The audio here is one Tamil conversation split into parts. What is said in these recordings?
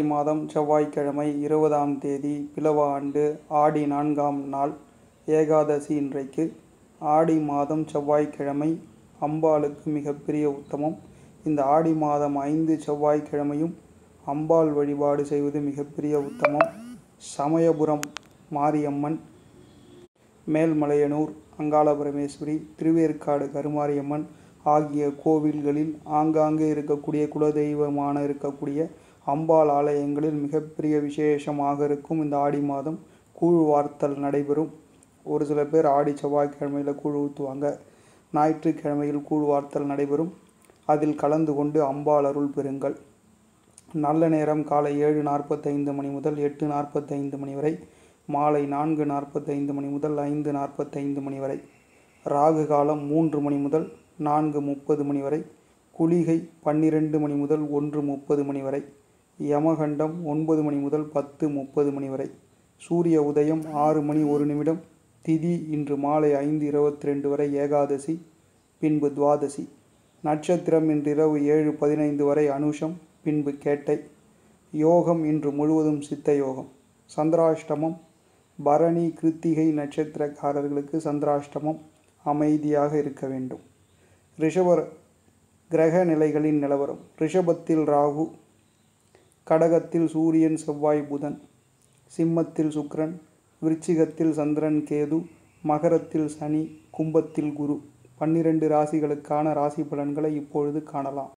ஜூலை மாதம் செவ்வாய்க்கிழமை இருபதாம் தேதி பிலவ ஆண்டு ஆடி நான்காம் நாள் ஏகாதசி இன்றைக்கு ஆடி மாதம் செவ்வாய்க்கிழமை அம்பாளுக்கு மிகப்பெரிய உத்தமம் இந்த ஆடி மாதம் ஐந்து செவ்வாய்க்கிழமையும் அம்பாள் வழிபாடு செய்வது மிகப்பெரிய உத்தமம் சமயபுரம் மாரியம்மன் மேல்மலையனூர் அங்காள பரமேஸ்வரி திருவேற்காடு கருமாரியம்மன் ஆகிய கோவில்களில் ஆங்காங்கே இருக்கக்கூடிய குலதெய்வமான இருக்கக்கூடிய அம்பாள் ஆலயங்களில் மிகப்பெரிய விசேஷமாக இருக்கும் இந்த ஆடி மாதம் கூழ் வார்த்தல் நடைபெறும் ஒரு சில பேர் ஆடி செவ்வாய்க்கிழமையில் கூழ் ஊற்றுவாங்க ஞாயிற்றுக்கிழமையில் கூழ் வார்த்தல் நடைபெறும் அதில் கலந்து கொண்டு அம்பாள் அருள் பெறுங்கள் நல்ல நேரம் காலை ஏழு நாற்பத்தைந்து மணி முதல் எட்டு நாற்பத்தைந்து மணி வரை மாலை நான்கு நாற்பத்தைந்து மணி முதல் ஐந்து நாற்பத்தைந்து மணி வரை ராகு காலம் மூன்று மணி முதல் நான்கு முப்பது மணி வரை குளிகை பன்னிரெண்டு மணி முதல் ஒன்று முப்பது மணி வரை யமகண்டம் ஒன்பது மணி முதல் பத்து முப்பது மணி வரை சூரிய உதயம் ஆறு மணி ஒரு நிமிடம் திதி இன்று மாலை ஐந்து இருபத்தி ரெண்டு வரை ஏகாதசி பின்பு துவாதசி நட்சத்திரம் இன்று இரவு ஏழு பதினைந்து வரை அனுஷம் பின்பு கேட்டை யோகம் இன்று முழுவதும் சித்த யோகம் சந்திராஷ்டமம் பரணி கிருத்திகை நட்சத்திரக்காரர்களுக்கு சந்திராஷ்டமம் அமைதியாக இருக்க வேண்டும் ரிஷப கிரக நிலைகளின் நிலவரம் ரிஷபத்தில் ராகு கடகத்தில் சூரியன் செவ்வாய் புதன் சிம்மத்தில் சுக்கிரன் விருச்சிகத்தில் சந்திரன் கேது மகரத்தில் சனி கும்பத்தில் குரு பன்னிரண்டு ராசிகளுக்கான ராசி பலன்களை இப்பொழுது காணலாம்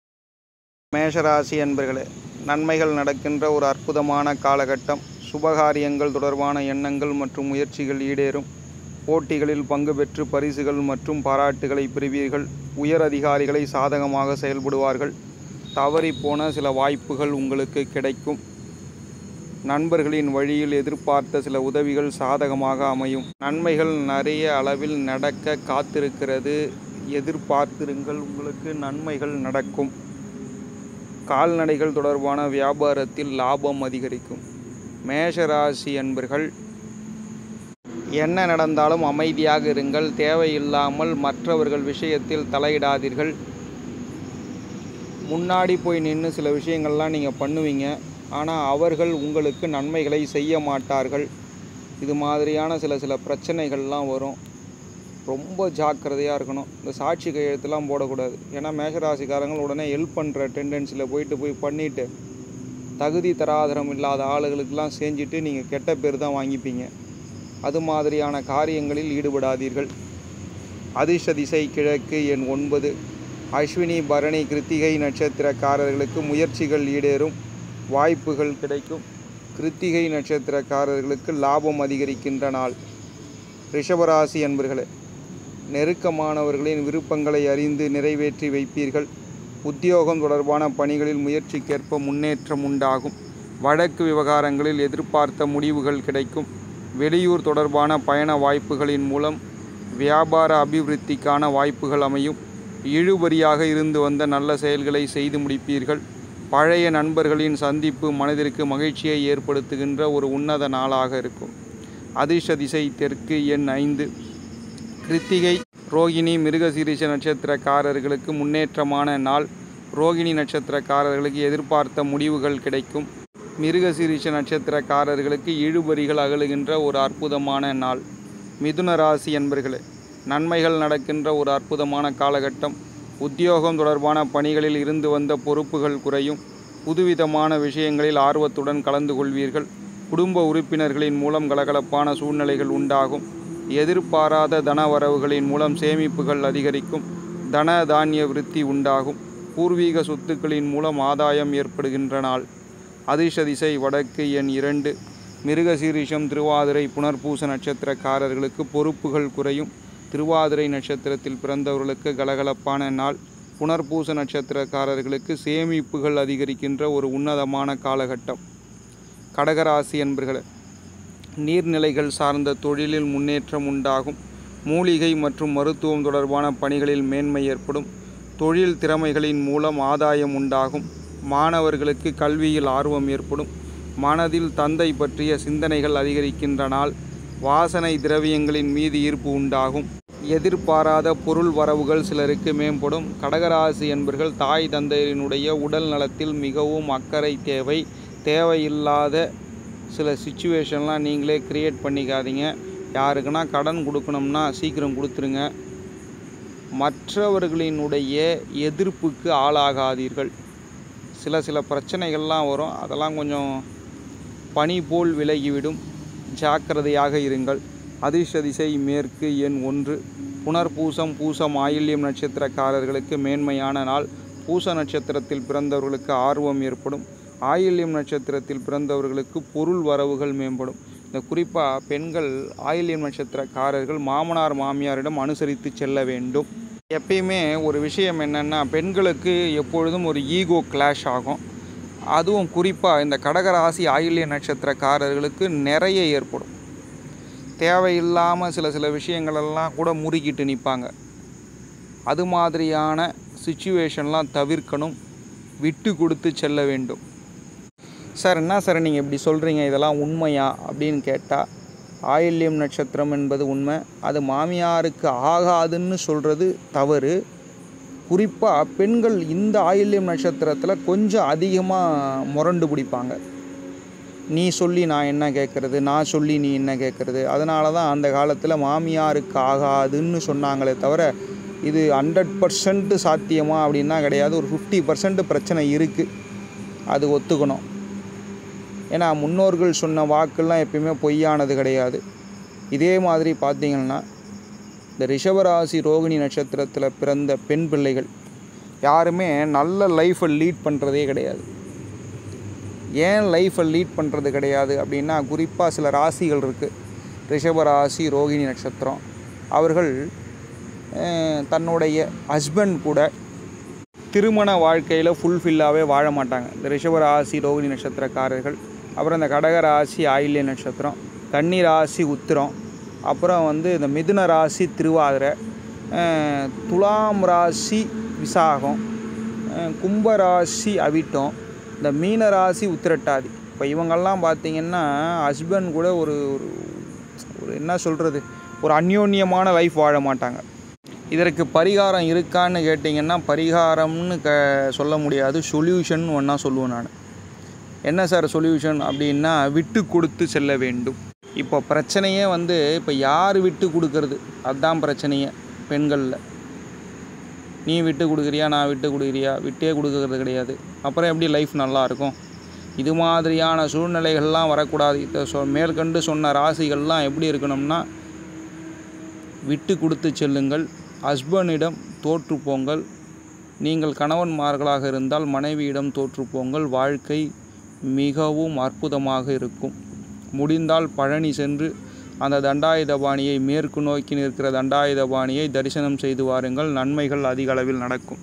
மேஷராசி அன்பர்களே நன்மைகள் நடக்கின்ற ஒரு அற்புதமான காலகட்டம் சுபகாரியங்கள் தொடர்பான எண்ணங்கள் மற்றும் முயற்சிகள் ஈடேறும் போட்டிகளில் பங்கு பெற்று பரிசுகள் மற்றும் பாராட்டுகளை பெறுவீர்கள் உயர் அதிகாரிகளை சாதகமாக செயல்படுவார்கள் தவறிப்போன சில வாய்ப்புகள் உங்களுக்கு கிடைக்கும் நண்பர்களின் வழியில் எதிர்பார்த்த சில உதவிகள் சாதகமாக அமையும் நன்மைகள் நிறைய அளவில் நடக்க காத்திருக்கிறது எதிர்பார்த்திருங்கள் உங்களுக்கு நன்மைகள் நடக்கும் கால்நடைகள் தொடர்பான வியாபாரத்தில் லாபம் அதிகரிக்கும் மேஷராசி அன்பர்கள் என்ன நடந்தாலும் அமைதியாக இருங்கள் தேவையில்லாமல் மற்றவர்கள் விஷயத்தில் தலையிடாதீர்கள் முன்னாடி போய் நின்று சில விஷயங்கள்லாம் நீங்கள் பண்ணுவீங்க ஆனால் அவர்கள் உங்களுக்கு நன்மைகளை செய்ய மாட்டார்கள் இது மாதிரியான சில சில பிரச்சனைகள்லாம் வரும் ரொம்ப ஜாக்கிரதையாக இருக்கணும் இந்த சாட்சி கையெழுத்துலாம் போடக்கூடாது ஏன்னா மேஷராசிக்காரங்கள் உடனே ஹெல்ப் பண்ணுற டெண்டன்சியில் போயிட்டு போய் பண்ணிவிட்டு தகுதி தராதரம் இல்லாத ஆளுகளுக்கெல்லாம் செஞ்சுட்டு நீங்கள் கெட்ட பேர் தான் வாங்கிப்பீங்க அது மாதிரியான காரியங்களில் ஈடுபடாதீர்கள் அதிர்ஷ்ட திசை கிழக்கு எண் ஒன்பது அஸ்வினி பரணி கிருத்திகை நட்சத்திரக்காரர்களுக்கு முயற்சிகள் ஈடேறும் வாய்ப்புகள் கிடைக்கும் கிருத்திகை நட்சத்திரக்காரர்களுக்கு லாபம் அதிகரிக்கின்ற நாள் ரிஷபராசி அன்பர்களே நெருக்கமானவர்களின் விருப்பங்களை அறிந்து நிறைவேற்றி வைப்பீர்கள் உத்தியோகம் தொடர்பான பணிகளில் முயற்சிக்கேற்ப முன்னேற்றம் உண்டாகும் வழக்கு விவகாரங்களில் எதிர்பார்த்த முடிவுகள் கிடைக்கும் வெளியூர் தொடர்பான பயண வாய்ப்புகளின் மூலம் வியாபார அபிவிருத்திக்கான வாய்ப்புகள் அமையும் இழுபறியாக இருந்து வந்த நல்ல செயல்களை செய்து முடிப்பீர்கள் பழைய நண்பர்களின் சந்திப்பு மனதிற்கு மகிழ்ச்சியை ஏற்படுத்துகின்ற ஒரு உன்னத நாளாக இருக்கும் அதிர்ஷ்ட திசை தெற்கு எண் ஐந்து கிருத்திகை ரோகிணி மிருகசீரிஷ நட்சத்திரக்காரர்களுக்கு முன்னேற்றமான நாள் ரோகிணி நட்சத்திரக்காரர்களுக்கு எதிர்பார்த்த முடிவுகள் கிடைக்கும் மிருகசீரிஷ நட்சத்திரக்காரர்களுக்கு இழுபறிகள் அகலுகின்ற ஒரு அற்புதமான நாள் மிதுன ராசி என்பர்களே நன்மைகள் நடக்கின்ற ஒரு அற்புதமான காலகட்டம் உத்தியோகம் தொடர்பான பணிகளில் இருந்து வந்த பொறுப்புகள் குறையும் புதுவிதமான விஷயங்களில் ஆர்வத்துடன் கலந்து கொள்வீர்கள் குடும்ப உறுப்பினர்களின் மூலம் கலகலப்பான சூழ்நிலைகள் உண்டாகும் எதிர்பாராத தன வரவுகளின் மூலம் சேமிப்புகள் அதிகரிக்கும் தன தானிய விருத்தி உண்டாகும் பூர்வீக சொத்துக்களின் மூலம் ஆதாயம் ஏற்படுகின்ற நாள் அதிர்ஷ்ட திசை வடக்கு எண் இரண்டு மிருகசீரிஷம் திருவாதிரை புனர்பூச நட்சத்திரக்காரர்களுக்கு பொறுப்புகள் குறையும் திருவாதிரை நட்சத்திரத்தில் பிறந்தவர்களுக்கு கலகலப்பான நாள் புனர்பூச நட்சத்திரக்காரர்களுக்கு சேமிப்புகள் அதிகரிக்கின்ற ஒரு உன்னதமான காலகட்டம் கடகராசி என்பர்களே நீர்நிலைகள் சார்ந்த தொழிலில் முன்னேற்றம் உண்டாகும் மூலிகை மற்றும் மருத்துவம் தொடர்பான பணிகளில் மேன்மை ஏற்படும் தொழில் திறமைகளின் மூலம் ஆதாயம் உண்டாகும் மாணவர்களுக்கு கல்வியில் ஆர்வம் ஏற்படும் மனதில் தந்தை பற்றிய சிந்தனைகள் அதிகரிக்கின்ற நாள் வாசனை திரவியங்களின் மீது ஈர்ப்பு உண்டாகும் எதிர்பாராத பொருள் வரவுகள் சிலருக்கு மேம்படும் கடகராசி என்பர்கள் தாய் தந்தையரினுடைய உடல் நலத்தில் மிகவும் அக்கறை தேவை தேவையில்லாத சில சுச்சுவேஷன்லாம் நீங்களே க்ரியேட் பண்ணிக்காதீங்க யாருக்குன்னா கடன் கொடுக்கணும்னா சீக்கிரம் கொடுத்துருங்க மற்றவர்களினுடைய எதிர்ப்புக்கு ஆளாகாதீர்கள் சில சில பிரச்சனைகள்லாம் வரும் அதெல்லாம் கொஞ்சம் பனி போல் விலகிவிடும் ஜாக்கிரதையாக இருங்கள் அதிர்ஷ்ட திசை மேற்கு எண் ஒன்று புனர்பூசம் பூசம் ஆயில்யம் நட்சத்திரக்காரர்களுக்கு மேன்மையான நாள் பூச நட்சத்திரத்தில் பிறந்தவர்களுக்கு ஆர்வம் ஏற்படும் ஆயில்யம் நட்சத்திரத்தில் பிறந்தவர்களுக்கு பொருள் வரவுகள் மேம்படும் இந்த குறிப்பாக பெண்கள் ஆயில்யம் நட்சத்திரக்காரர்கள் மாமனார் மாமியாரிடம் அனுசரித்து செல்ல வேண்டும் எப்பயுமே ஒரு விஷயம் என்னென்னா பெண்களுக்கு எப்பொழுதும் ஒரு ஈகோ கிளாஷ் ஆகும் அதுவும் குறிப்பாக இந்த கடகராசி ஆயில்ய நட்சத்திரக்காரர்களுக்கு நிறைய ஏற்படும் தேவையில்லாமல் சில சில விஷயங்களெல்லாம் கூட முறுக்கிட்டு நிற்பாங்க அது மாதிரியான சுச்சுவேஷன்லாம் தவிர்க்கணும் விட்டு கொடுத்து செல்ல வேண்டும் சார் என்ன சார் நீங்கள் இப்படி சொல்கிறீங்க இதெல்லாம் உண்மையா அப்படின்னு கேட்டால் ஆயில்யம் நட்சத்திரம் என்பது உண்மை அது மாமியாருக்கு ஆகாதுன்னு சொல்கிறது தவறு குறிப்பாக பெண்கள் இந்த ஆயில்யம் நட்சத்திரத்தில் கொஞ்சம் அதிகமாக முரண்டு பிடிப்பாங்க நீ சொல்லி நான் என்ன கேட்குறது நான் சொல்லி நீ என்ன கேட்குறது அதனால தான் அந்த காலத்தில் மாமியாருக்கு ஆகாதுன்னு சொன்னாங்களே தவிர இது ஹண்ட்ரட் பர்சன்ட் சாத்தியமா அப்படின்னா கிடையாது ஒரு ஃபிஃப்டி பர்சன்ட் பிரச்சனை இருக்குது அது ஒத்துக்கணும் ஏன்னா முன்னோர்கள் சொன்ன வாக்கெல்லாம் எப்பயுமே பொய்யானது கிடையாது இதே மாதிரி பார்த்தீங்கன்னா இந்த ரிஷபராசி ரோகிணி நட்சத்திரத்தில் பிறந்த பெண் பிள்ளைகள் யாருமே நல்ல லைஃப்பை லீட் பண்ணுறதே கிடையாது ஏன் லைஃப்பை லீட் பண்ணுறது கிடையாது அப்படின்னா குறிப்பாக சில ராசிகள் இருக்குது ரிஷபராசி ரோகிணி நட்சத்திரம் அவர்கள் அஹ், தன்னுடைய ஹஸ்பண்ட் கூட திருமண வாழ்க்கையில் ஃபுல்ஃபில்லாகவே வாழ மாட்டாங்க இந்த ரிஷபராசி ரோகிணி நட்சத்திரக்காரர்கள் அப்புறம் இந்த கடகராசி ஆயில்ய நட்சத்திரம் கன்னி ராசி உத்திரம் அப்புறம் வந்து இந்த மிதுன ராசி திருவாதிரை அஹ், துலாம் ராசி விசாகம் அஹ், கும்ப ராசி அவிட்டம் இந்த மீன ராசி உத்திரட்டாதி இப்போ இவங்கெல்லாம் பார்த்தீங்கன்னா ஹஸ்பண்ட் கூட ஒரு ஒரு ஒரு என்ன சொல்கிறது ஒரு அந்யோன்யமான லைஃப் வாழ மாட்டாங்க இதற்கு பரிகாரம் இருக்கான்னு கேட்டிங்கன்னா பரிகாரம்னு க சொல்ல முடியாது சொல்யூஷன் ஒன்றா சொல்லுவேன் நான் என்ன சார் சொல்யூஷன் அப்படின்னா விட்டு கொடுத்து செல்ல வேண்டும் இப்போ பிரச்சனையே வந்து இப்போ யார் விட்டு கொடுக்கறது அதுதான் பிரச்சனையே பெண்களில் நீ விட்டு கொடுக்குறியா நான் விட்டு கொடுக்குறியா விட்டே கொடுக்கறது கிடையாது அப்புறம் எப்படி லைஃப் நல்லா இருக்கும் இது மாதிரியான சூழ்நிலைகள்லாம் வரக்கூடாது இதை சொ மேற்கண்டு சொன்ன ராசிகள்லாம் எப்படி இருக்கணும்னா விட்டு கொடுத்து செல்லுங்கள் ஹஸ்பண்டிடம் தோற்று போங்கள் நீங்கள் கணவன்மார்களாக இருந்தால் மனைவியிடம் தோற்று போங்கள் வாழ்க்கை மிகவும் அற்புதமாக இருக்கும் முடிந்தால் பழனி சென்று அந்த தண்டாயுதபாணியை மேற்கு நோக்கி நிற்கிற தண்டாயுதபாணியை தரிசனம் செய்து வாருங்கள் நன்மைகள் அதிக அளவில் நடக்கும்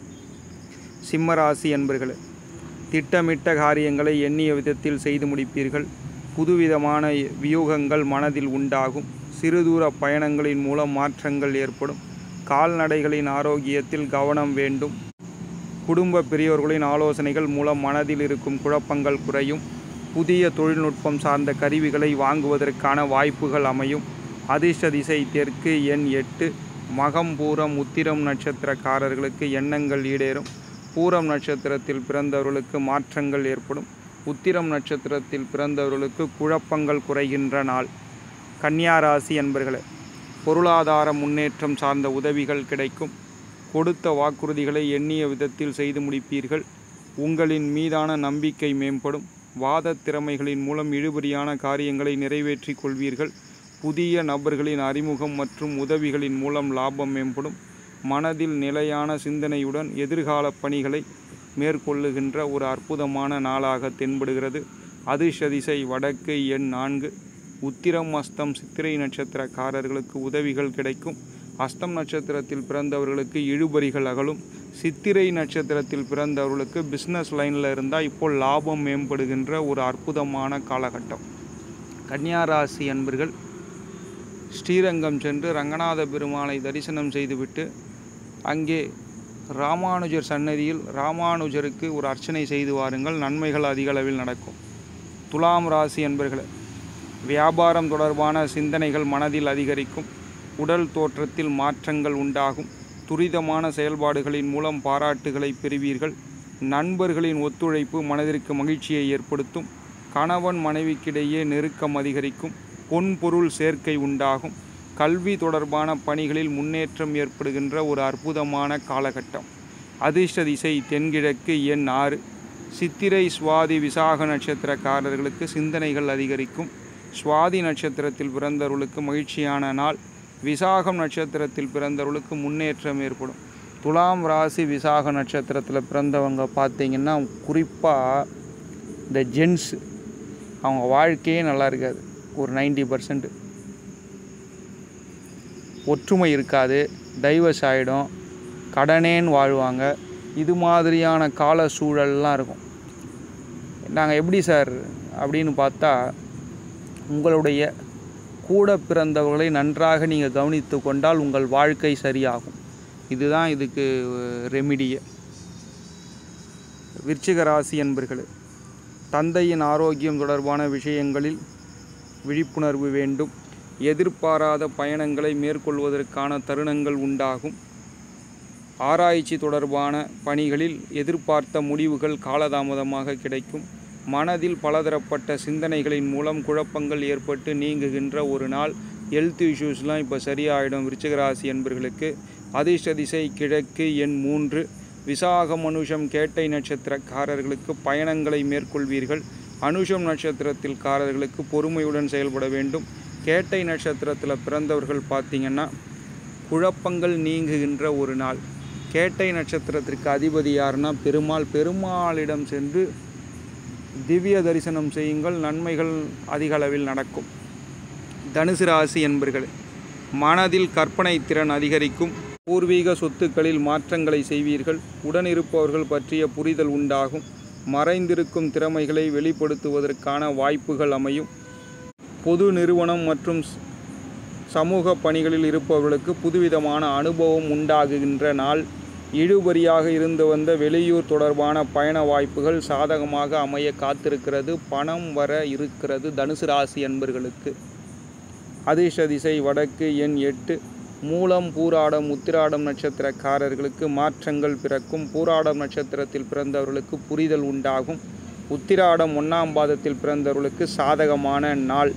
சிம்மராசி என்பர்களே திட்டமிட்ட காரியங்களை எண்ணிய விதத்தில் செய்து முடிப்பீர்கள் புதுவிதமான வியூகங்கள் மனதில் உண்டாகும் சிறுதூர பயணங்களின் மூலம் மாற்றங்கள் ஏற்படும் கால்நடைகளின் ஆரோக்கியத்தில் கவனம் வேண்டும் குடும்ப பெரியோர்களின் ஆலோசனைகள் மூலம் மனதில் இருக்கும் குழப்பங்கள் குறையும் புதிய தொழில்நுட்பம் சார்ந்த கருவிகளை வாங்குவதற்கான வாய்ப்புகள் அமையும் அதிர்ஷ்ட திசை தெற்கு எண் எட்டு மகம் பூரம் உத்திரம் நட்சத்திரக்காரர்களுக்கு எண்ணங்கள் ஈடேறும் பூரம் நட்சத்திரத்தில் பிறந்தவர்களுக்கு மாற்றங்கள் ஏற்படும் உத்திரம் நட்சத்திரத்தில் பிறந்தவர்களுக்கு குழப்பங்கள் குறைகின்ற நாள் கன்னியா ராசி என்பர்களே பொருளாதார முன்னேற்றம் சார்ந்த உதவிகள் கிடைக்கும் கொடுத்த வாக்குறுதிகளை எண்ணிய விதத்தில் செய்து முடிப்பீர்கள் உங்களின் மீதான நம்பிக்கை மேம்படும் வாத திறமைகளின் மூலம் இழுபறியான காரியங்களை நிறைவேற்றிக் கொள்வீர்கள் புதிய நபர்களின் அறிமுகம் மற்றும் உதவிகளின் மூலம் லாபம் மேம்படும் மனதில் நிலையான சிந்தனையுடன் எதிர்கால பணிகளை மேற்கொள்ளுகின்ற ஒரு அற்புதமான நாளாக தென்படுகிறது அதிர்ஷ்ட திசை வடக்கு எண் நான்கு உத்திரம் அஸ்தம் சித்திரை நட்சத்திரக்காரர்களுக்கு உதவிகள் கிடைக்கும் அஸ்தம் நட்சத்திரத்தில் பிறந்தவர்களுக்கு இழுபறிகள் அகலும் சித்திரை நட்சத்திரத்தில் பிறந்தவர்களுக்கு பிஸ்னஸ் லைனில் இருந்தால் இப்போ லாபம் மேம்படுகின்ற ஒரு அற்புதமான காலகட்டம் கன்னியா ராசி அன்பர்கள் ஸ்ரீரங்கம் சென்று ரங்கநாத பெருமாளை தரிசனம் செய்துவிட்டு அங்கே ராமானுஜர் சன்னதியில் ராமானுஜருக்கு ஒரு அர்ச்சனை செய்து வாருங்கள் நன்மைகள் அதிக அளவில் நடக்கும் துலாம் ராசி என்பர்களே வியாபாரம் தொடர்பான சிந்தனைகள் மனதில் அதிகரிக்கும் உடல் தோற்றத்தில் மாற்றங்கள் உண்டாகும் துரிதமான செயல்பாடுகளின் மூலம் பாராட்டுகளை பெறுவீர்கள் நண்பர்களின் ஒத்துழைப்பு மனதிற்கு மகிழ்ச்சியை ஏற்படுத்தும் கணவன் மனைவிக்கிடையே நெருக்கம் அதிகரிக்கும் பொன் பொருள் சேர்க்கை உண்டாகும் கல்வி தொடர்பான பணிகளில் முன்னேற்றம் ஏற்படுகின்ற ஒரு அற்புதமான காலகட்டம் அதிர்ஷ்ட திசை தென்கிழக்கு எண் ஆறு சித்திரை சுவாதி விசாக நட்சத்திரக்காரர்களுக்கு சிந்தனைகள் அதிகரிக்கும் சுவாதி நட்சத்திரத்தில் பிறந்தவர்களுக்கு மகிழ்ச்சியான நாள் விசாகம் நட்சத்திரத்தில் பிறந்தவர்களுக்கு முன்னேற்றம் ஏற்படும் துலாம் ராசி விசாக நட்சத்திரத்தில் பிறந்தவங்க பார்த்தீங்கன்னா குறிப்பாக இந்த ஜென்ஸ் அவங்க வாழ்க்கையே நல்லா இருக்காது ஒரு நைன்டி பர்சன்ட் ஒற்றுமை இருக்காது டைவர்ஸ் ஆகிடும் கடனேன்னு வாழ்வாங்க இது மாதிரியான கால சூழல்லாம் இருக்கும் நாங்கள் எப்படி சார் அப்படின்னு பார்த்தா உங்களுடைய கூட பிறந்தவர்களை நன்றாக நீங்கள் கவனித்து கொண்டால் உங்கள் வாழ்க்கை சரியாகும் இதுதான் இதுக்கு ரெமிடியே விருச்சிக ராசி என்பர்களே தந்தையின் ஆரோக்கியம் தொடர்பான விஷயங்களில் விழிப்புணர்வு வேண்டும் எதிர்பாராத பயணங்களை மேற்கொள்வதற்கான தருணங்கள் உண்டாகும் ஆராய்ச்சி தொடர்பான பணிகளில் எதிர்பார்த்த முடிவுகள் காலதாமதமாக கிடைக்கும் மனதில் பலதரப்பட்ட சிந்தனைகளின் மூலம் குழப்பங்கள் ஏற்பட்டு நீங்குகின்ற ஒரு நாள் ஹெல்த் இஷ்யூஸ்லாம் இப்போ சரியாயிடும் விருச்சிகராசி என்பர்களுக்கு அதிர்ஷ்ட திசை கிழக்கு எண் மூன்று விசாகம் அனுஷம் கேட்டை நட்சத்திரக்காரர்களுக்கு பயணங்களை மேற்கொள்வீர்கள் அனுஷம் நட்சத்திரத்தில் காரர்களுக்கு பொறுமையுடன் செயல்பட வேண்டும் கேட்டை நட்சத்திரத்தில் பிறந்தவர்கள் பார்த்தீங்கன்னா குழப்பங்கள் நீங்குகின்ற ஒரு நாள் கேட்டை நட்சத்திரத்திற்கு அதிபதி யாருன்னா பெருமாள் பெருமாளிடம் சென்று திவ்ய தரிசனம் செய்யுங்கள் நன்மைகள் அதிக அளவில் நடக்கும் தனுசு ராசி என்பர்கள் மனதில் கற்பனை திறன் அதிகரிக்கும் பூர்வீக சொத்துக்களில் மாற்றங்களை செய்வீர்கள் உடனிருப்பவர்கள் பற்றிய புரிதல் உண்டாகும் மறைந்திருக்கும் திறமைகளை வெளிப்படுத்துவதற்கான வாய்ப்புகள் அமையும் பொது நிறுவனம் மற்றும் ஸ்- சமூக பணிகளில் இருப்பவர்களுக்கு புதுவிதமான அனுபவம் உண்டாகுகின்ற நாள் இழுபறியாக இருந்து வந்த வெளியூர் தொடர்பான பயண வாய்ப்புகள் சாதகமாக அமைய காத்திருக்கிறது பணம் வர இருக்கிறது தனுசு ராசி அன்பர்களுக்கு அதிர்ஷ்ட திசை வடக்கு எண் எட்டு மூலம் பூராடம் உத்திராடம் நட்சத்திரக்காரர்களுக்கு மாற்றங்கள் பிறக்கும் பூராடம் நட்சத்திரத்தில் பிறந்தவர்களுக்கு புரிதல் உண்டாகும் உத்திராடம் ஒன்றாம் பாதத்தில் பிறந்தவர்களுக்கு சாதகமான நாள்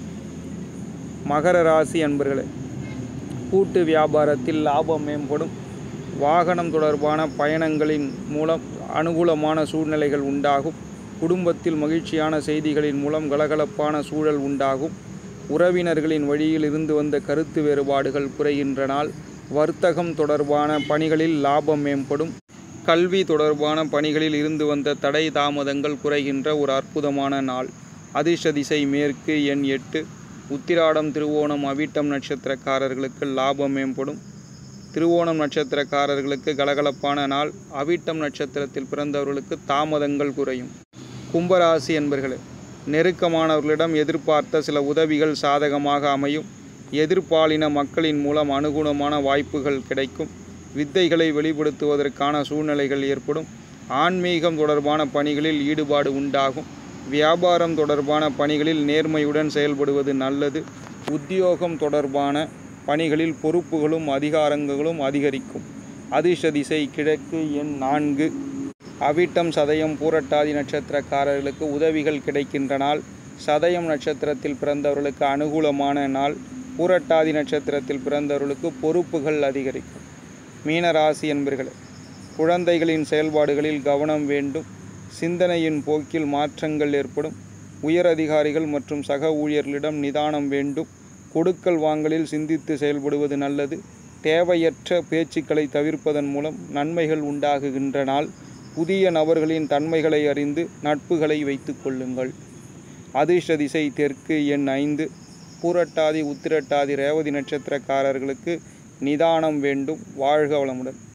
மகர ராசி அன்பர்களே கூட்டு வியாபாரத்தில் லாபம் மேம்படும் வாகனம் தொடர்பான பயணங்களின் மூலம் அனுகூலமான சூழ்நிலைகள் உண்டாகும் குடும்பத்தில் மகிழ்ச்சியான செய்திகளின் மூலம் கலகலப்பான சூழல் உண்டாகும் உறவினர்களின் வழியில் இருந்து வந்த கருத்து வேறுபாடுகள் குறைகின்ற நாள் வர்த்தகம் தொடர்பான பணிகளில் லாபம் மேம்படும் கல்வி தொடர்பான பணிகளில் இருந்து வந்த தடை தாமதங்கள் குறைகின்ற ஒரு அற்புதமான நாள் அதிர்ஷ்ட திசை மேற்கு எண் எட்டு உத்திராடம் திருவோணம் அவிட்டம் நட்சத்திரக்காரர்களுக்கு லாபம் மேம்படும் திருவோணம் நட்சத்திரக்காரர்களுக்கு கலகலப்பான நாள் அவிட்டம் நட்சத்திரத்தில் பிறந்தவர்களுக்கு தாமதங்கள் குறையும் கும்பராசி என்பர்களே நெருக்கமானவர்களிடம் எதிர்பார்த்த சில உதவிகள் சாதகமாக அமையும் எதிர்பாலின மக்களின் மூலம் அனுகுணமான வாய்ப்புகள் கிடைக்கும் வித்தைகளை வெளிப்படுத்துவதற்கான சூழ்நிலைகள் ஏற்படும் ஆன்மீகம் தொடர்பான பணிகளில் ஈடுபாடு உண்டாகும் வியாபாரம் தொடர்பான பணிகளில் நேர்மையுடன் செயல்படுவது நல்லது உத்தியோகம் தொடர்பான பணிகளில் பொறுப்புகளும் அதிகாரங்களும் அதிகரிக்கும் அதிர்ஷ்ட திசை கிழக்கு எண் நான்கு அவிட்டம் சதயம் பூரட்டாதி நட்சத்திரக்காரர்களுக்கு உதவிகள் கிடைக்கின்ற நாள் சதயம் நட்சத்திரத்தில் பிறந்தவர்களுக்கு அனுகூலமான நாள் பூரட்டாதி நட்சத்திரத்தில் பிறந்தவர்களுக்கு பொறுப்புகள் அதிகரிக்கும் மீனராசி என்பர்களே குழந்தைகளின் செயல்பாடுகளில் கவனம் வேண்டும் சிந்தனையின் போக்கில் மாற்றங்கள் ஏற்படும் உயர் அதிகாரிகள் மற்றும் சக ஊழியர்களிடம் நிதானம் வேண்டும் கொடுக்கல் வாங்கலில் சிந்தித்து செயல்படுவது நல்லது தேவையற்ற பேச்சுக்களை தவிர்ப்பதன் மூலம் நன்மைகள் உண்டாகுகின்ற நாள் புதிய நபர்களின் தன்மைகளை அறிந்து நட்புகளை வைத்துக் கொள்ளுங்கள் அதிர்ஷ்ட திசை தெற்கு எண் ஐந்து பூரட்டாதி உத்திரட்டாதி ரேவதி நட்சத்திரக்காரர்களுக்கு நிதானம் வேண்டும் வாழ்க வளமுடன்